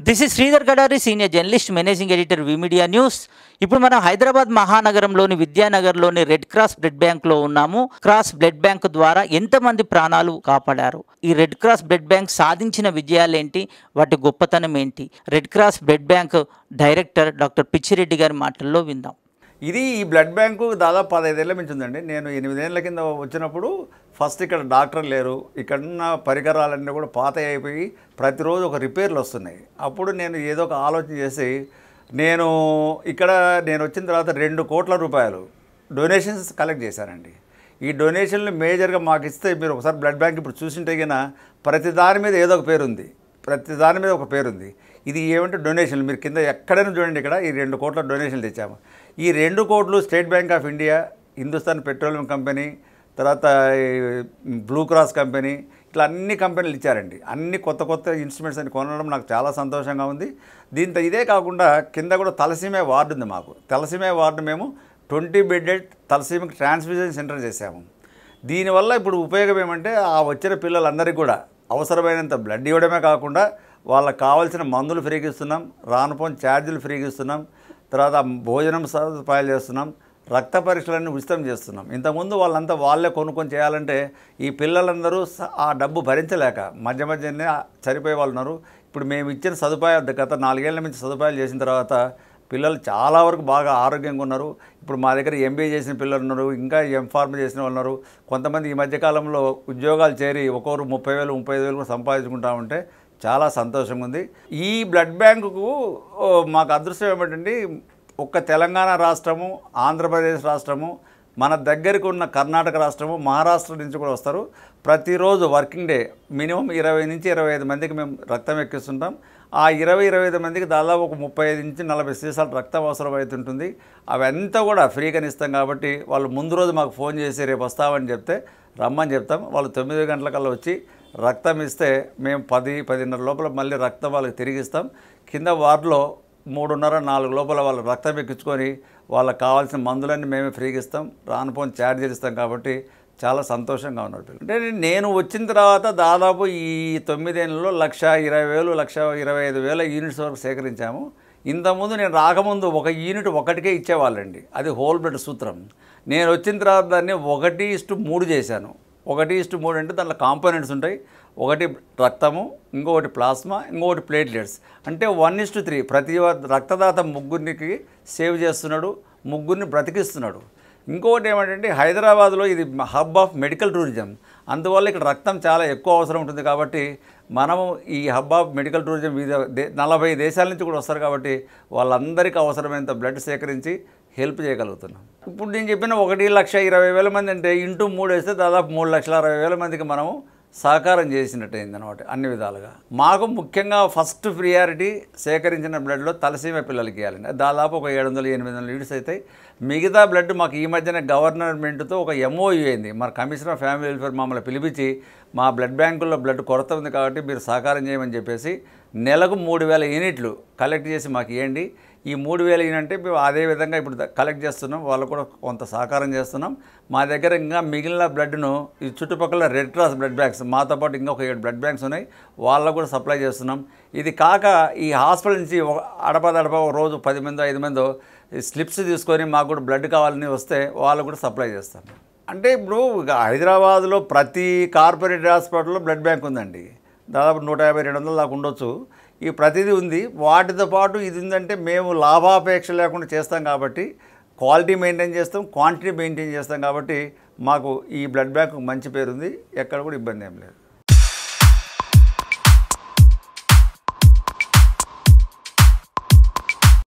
this is Sridhar Gadari senior journalist managing editor media news ఇప్పుడు మనం హైదరాబాద్ మహానగరంలోని విద్యానగర్లోని రెడ్ క్రాస్ బ్లడ్ బ్యాంక్లో ఉన్నాము క్రాస్ బ్లడ్ బ్యాంక్ ద్వారా ఎంతమంది ప్రాణాలు కాపాడారు ఈ రెడ్ క్రాస్ బ్లడ్ బ్యాంక్ సాధించిన విజయాలేంటి వాటి గొప్పతనం ఏంటి red cross blood bank director doctor Pichireddy గారి మాటల్లో విందాం ఇది ఈ బ్లడ్ బ్యాంకు దాదాపు పదహైదేళ్ళ నుంచి ఉందండి నేను ఎనిమిదేళ్ల కింద వచ్చినప్పుడు ఫస్ట్ ఇక్కడ డాక్టర్ లేరు ఇక్కడున్న పరికరాలన్నీ కూడా పాత అయిపోయి ప్రతిరోజు ఒక రిపేర్లు వస్తున్నాయి అప్పుడు నేను ఏదో ఒక ఆలోచన చేసి నేను ఇక్కడ నేను వచ్చిన తర్వాత రెండు కోట్ల రూపాయలు డొనేషన్స్ కలెక్ట్ చేశానండి ఈ డొనేషన్లు మేజర్గా మాకు ఇస్తే మీరు ఒకసారి బ్లడ్ బ్యాంక్ ఇప్పుడు చూసింటే గిన ప్రతి దాని మీద ఏదో ఒక పేరు ఉంది ప్రతి దాని మీద ఒక పేరు ఉంది ఇది ఏమంటే డొనేషన్లు మీరు కింద ఎక్కడైనా చూడండి ఇక్కడ ఈ రెండు కోట్ల డొనేషన్లు తెచ్చాము ఈ రెండు కోట్లు State Bank of India Hindustan petroleum company తర్వాత ఈ బ్లూ క్రాస్ కంపెనీ ఇట్లా అన్ని కంపెనీలు ఇచ్చారండి అన్ని కొత్త కొత్త ఇన్స్ట్రుమెంట్స్ అని కొనడం నాకు చాలా సంతోషంగా ఉంది దీంతో ఇదే కాకుండా కింద కూడా తలసీమే వార్డు ఉంది మాకు తలసీమే వార్డు మేము ట్వంటీ బెడ్డెడ్ తలసీమకి ట్రాన్స్మిషన్ సెంటర్ చేశాము దీనివల్ల ఇప్పుడు ఉపయోగం ఏమంటే ఆ వచ్చిన పిల్లలందరికీ కూడా అవసరమైనంత బ్లడ్ ఇవ్వడమే కాకుండా వాళ్ళకి కావాల్సిన మందులు ఫ్రీగా ఇస్తున్నాం రానుపోని ఛార్జీలు ఫ్రీగా ఇస్తున్నాం తర్వాత భోజనం సదుపాయాలు చేస్తున్నాం రక్త పరీక్షలన్నీ ఉచితం చేస్తున్నాం ఇంతకుముందు వాళ్ళంతా వాళ్ళే కొనుక్కొని చేయాలంటే ఈ పిల్లలందరూ స- ఆ డబ్బు భరించలేక మధ్య మధ్యనే చనిపోయే వాళ్ళు ఉన్నారు ఇప్పుడు మేము ఇచ్చిన సదుపాయాలు గత నాలుగేళ్ల నుంచి సదుపాయాలు చేసిన తర్వాత పిల్లలు చాలా వరకు బాగా ఆరోగ్యంగా ఉన్నారు ఇప్పుడు మా దగ్గర ఎంబీఏ చేసిన పిల్లలు ఉన్నారు ఇంకా ఎంఫార్మ్ చేసిన వాళ్ళు ఉన్నారు కొంతమంది ఈ మధ్యకాలంలో ఉద్యోగాలు చేరి ఒక్కొక్కరు ముప్పై వేలు ముప్పై ఐదు వేలు కూడా సంపాదించుకుంటా ఉంటే చాలా సంతోషంగా ఉంది ఈ బ్లడ్ బ్యాంకుకు ఓ, మాకు అదృష్టం ఏమిటండి ఒక్క తెలంగాణ రాష్ట్రము ఆంధ్రప్రదేశ్ రాష్ట్రము మన దగ్గరికి ఉన్న కర్ణాటక రాష్ట్రము మహారాష్ట్ర నుంచి కూడా వస్తారు ప్రతిరోజు వర్కింగ్ డే మినిమం ఇరవై నుంచి ఇరవై ఐదు మందికి మేము రక్తం ఎక్కిస్తుంటాం ఆ ఇరవై ఇరవై ఐదు మందికి దాదాపు ఒక ముప్పై ఐదు నుంచి నలభై సీసాలు రక్తం అవసరం అవుతుంటుంది అవంతా కూడా ఫ్రీగానే ఇస్తాం కాబట్టి వాళ్ళు ముందు రోజు మాకు ఫోన్ చేసి రేపు వస్తామని చెప్తే రమ్మని చెప్తాం వాళ్ళు తొమ్మిది గంటలకల్లా వచ్చి రక్తం ఇస్తే మేము పది పదిన్నర లోపల మళ్ళీ రక్తం వాళ్ళకి తిరిగి ఇస్తాం కింద వార్డులో మూడున్నర నాలుగు లోపల వాళ్ళు రక్తం ఎక్కించుకొని వాళ్ళకి కావాల్సిన మందులన్నీ మేమే ఫ్రీగా ఇస్తాం రానుపోని ఛార్జీలు ఇస్తాం కాబట్టి చాలా సంతోషంగా ఉన్నారు పిల్లలు అంటే నేను వచ్చిన తర్వాత దాదాపు ఈ తొమ్మిదేళ్ళలో లక్ష ఇరవై వేలు లక్ష ఇరవై ఐదు వేల యూనిట్స్ వరకు సేకరించాము ఇంతకుముందు నేను రాకముందు ఒక యూనిట్ ఒకటికే ఇచ్చేవాళ్ళండి అది హోల్ బ్లడ్ సూత్రం నేను వచ్చిన తర్వాత దాన్ని ఒకటి ఇస్టు మూడు చేశాను ఒకటి ఇస్టు మూడు అంటే దాంట్లో కాంపోనెంట్స్ ఉంటాయి ఒకటి రక్తము ఇంకొకటి ప్లాస్మా ఇంకొకటి ప్లేట్లెట్స్ అంటే వన్ ఇస్టు త్రీ ప్రతి వ- రక్తదాత ముగ్గురికి సేవ్ చేస్తున్నాడు ముగ్గురిని బ్రతికిస్తున్నాడు ఇంకొకటి ఏమంటే హైదరాబాద్లో ఇది హబ్ ఆఫ్ మెడికల్ టూరిజం అందువల్ల ఇక్కడ రక్తం చాలా ఎక్కువ అవసరం ఉంటుంది కాబట్టి మనము ఈ హబ్ ఆఫ్ మెడికల్ టూరిజం వివిధ దే నలభై దేశాల నుంచి కూడా వస్తారు కాబట్టి వాళ్ళందరికీ అవసరమైనంత బ్లడ్ సేకరించి హెల్ప్ చేయగలుగుతున్నాం ఇప్పుడు నేను చెప్పిన ఒకటి లక్ష ఇరవై వేల మంది అంటే ఇంటూ మూడు వేస్తే దాదాపు మూడు లక్షల అరవై వేల మందికి మనము సహకారం చేసినట్టు అయిందనమాట అన్ని విధాలుగా మాకు ముఖ్యంగా ఫస్ట్ ప్రియారిటీ సేకరించిన బ్లడ్లో తలసీమ పిల్లలకి ఇవ్వాలండి అది దాదాపు ఒక ఏడు వందలు ఎనిమిది వందల లీటర్స్ అవుతాయి మిగతా బ్లడ్ మాకు ఈ మధ్యన గవర్నమెంట్తో ఒక ఎంఓయూ అయింది మన కమిషనర్ ఆఫ్ ఫ్యామిలీ వెల్ఫేర్ మమ్మల్ని పిలిపించి మా బ్లడ్ బ్యాంకుల్లో బ్లడ్ కొరత ఉంది కాబట్టి మీరు సహకారం చేయమని చెప్పేసి నెలకు మూడు వేల యూనిట్లు కలెక్ట్ చేసి మాకు ఇవ్వండి ఈ మూడు వేల యూనిట్ అంటే మేము అదే విధంగా ఇప్పుడు ద- కలెక్ట్ చేస్తున్నాం వాళ్ళు కూడా కొంత సహకారం చేస్తున్నాం మా దగ్గర ఇంకా మిగిలిన బ్లడ్ను ఈ చుట్టుపక్కల రెడ్ క్రాస్ బ్లడ్ బ్యాంక్స్ మాతో పాటు ఇంకా ఒక ఏడు బ్లడ్ బ్యాంక్స్ ఉన్నాయి వాళ్ళకు కూడా సప్లై చేస్తున్నాం ఇది కాక ఈ హాస్పిటల్ నుంచి ఒక అడపదడప ఒక రోజు పది మందో ఐదు మందో ఈ స్లిప్స్ తీసుకొని మాకు కూడా బ్లడ్ కావాలని వస్తే వాళ్ళు కూడా సప్లై చేస్తాం అంటే ఇప్పుడు ఇక హైదరాబాద్లో ప్రతి కార్పొరేట్ హాస్పిటల్లో బ్లడ్ బ్యాంక్ ఉందండి దాదాపు నూట యాభై రెండు వందలు దాకా ఉండొచ్చు ఈ ప్రతిదీ ఉంది వాటితో పాటు ఇది ఉందంటే మేము లాభాపేక్ష లేకుండా చేస్తాం కాబట్టి క్వాలిటీ మెయింటైన్ చేస్తాం క్వాంటిటీ మెయింటైన్ చేస్తాం కాబట్టి మాకు ఈ బ్లడ్ బ్యాంక్ మంచి పేరు ఉంది ఎక్కడ కూడా ఇబ్బంది ఏం లేదు